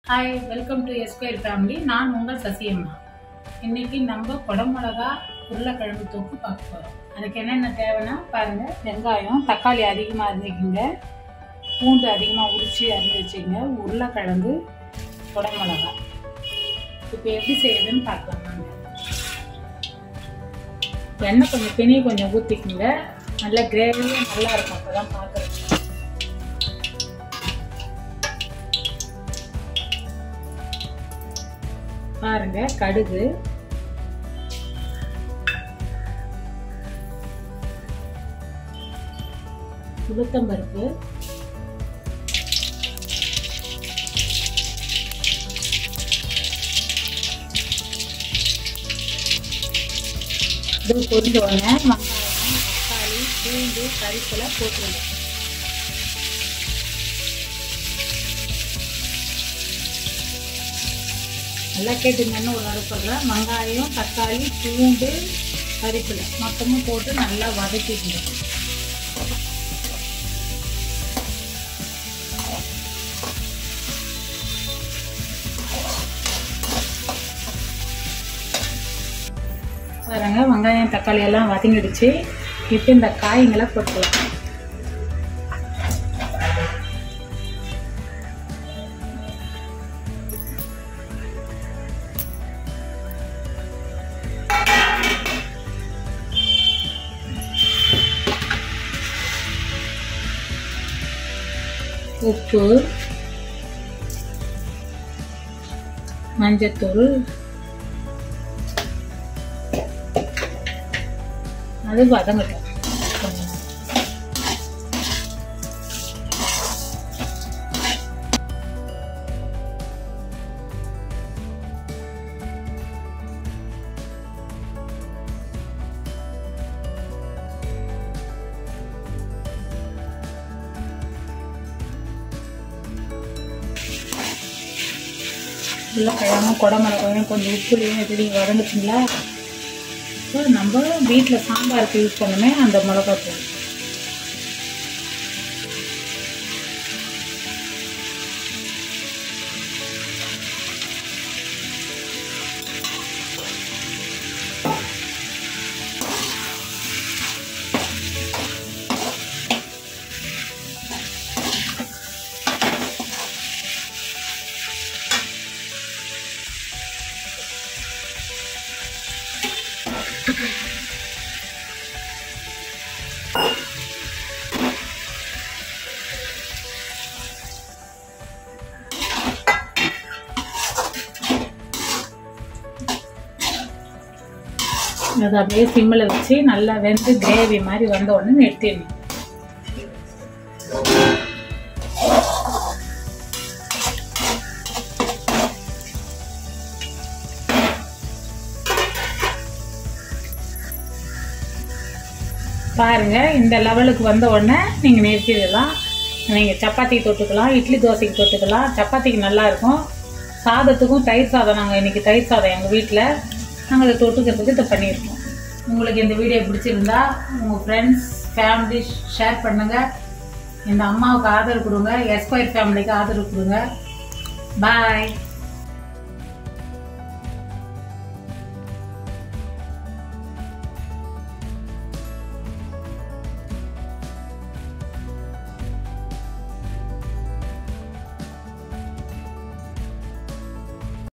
Hi welcome to Esquire family நான் உங்கள் சசியம்மா இன்னைக்கு நம்ம குடமிளகா உருளைக்கிழங்கு தொக்கு பார்க்க போகிறோம் அதுக்கு என்னென்ன தேவைன்னா பாருங்கள் வெங்காயம் தக்காளி அதிகமாக அரிஞ்சிக்கிங்க பூண்டு அதிகமாக உரித்து அரிஞ்சு வச்சுக்கோங்க உருளைக்கிழங்கு குடமிளகா இப்போ எப்படி செய்யுதுன்னு பார்க்கலாம் வாங்க எண்ணெய் கொஞ்சம் பிணி கொஞ்சம் ஊற்றிக்குங்க நல்லா கிரேவியும் நல்லா இருக்கும் அப்போ தான் பார்க்குறதுக்கு பாருங்க கடுகு உளுத்தம்பருப்பு இது பொரிஞ்சோடனே வெங்காயம் தக்காளி பூண்டு கறிப்பிலை போட்டுருங்க நல்லா கேட்டுங்கன்னு ஒரு தடவை சொல்கிறேன் வெங்காயம் தக்காளி பூண்டு கறிப்பிலை மொத்தமும் போட்டு நல்லா வதக்கிக்கணும் பாருங்க வெங்காயம் தக்காளி எல்லாம் வதங்கிடுச்சு இப்போ இந்த காய்களை போட்டுக்கலாம் உப்பு மஞ்சத்தூள் அது வதங்கட்டும் கொஞ்ச நேரம். உருளைக்கிழங்கும் குடமிளகாயும் கொஞ்சம் உப்புலையும் இதுலையும் வதங்குச்சுங்களா இப்போ நம்ம வீட்டில் சாம்பாருக்கு யூஸ் பண்ணுமே அந்த மிளகா தூள் அதை அப்படியே சிம்மில் வச்சு நல்லா வெந்து கிரேவி மாதிரி வந்த உடனே நிறுத்திடணும் பாருங்க இந்த லெவலுக்கு வந்த உடனே நீங்கள் நிறுத்திடலாம் நீங்கள் சப்பாத்திக்கு தொட்டுக்கலாம் இட்லி தோசைக்கு தொட்டுக்கலாம் சப்பாத்திக்கு நல்லா இருக்கும் சாதத்துக்கும் தயிர் சாதம் நாங்கள் இன்றைக்கி தயிர் சாதம் எங்கள் வீட்டில் நாங்கள் அதை தொட்டுக்கிறதுக்கு இதை பண்ணியிருக்கோம் உங்களுக்கு இந்த வீடியோ பிடிச்சிருந்தா உங்கள் ஃப்ரெண்ட்ஸ் ஃபேமிலி ஷேர் பண்ணுங்கள் இந்த அம்மாவுக்கு ஆதரவு கொடுங்க எஸ்கொயர் ஃபேமிலிக்கு ஆதரவு கொடுங்க பாய்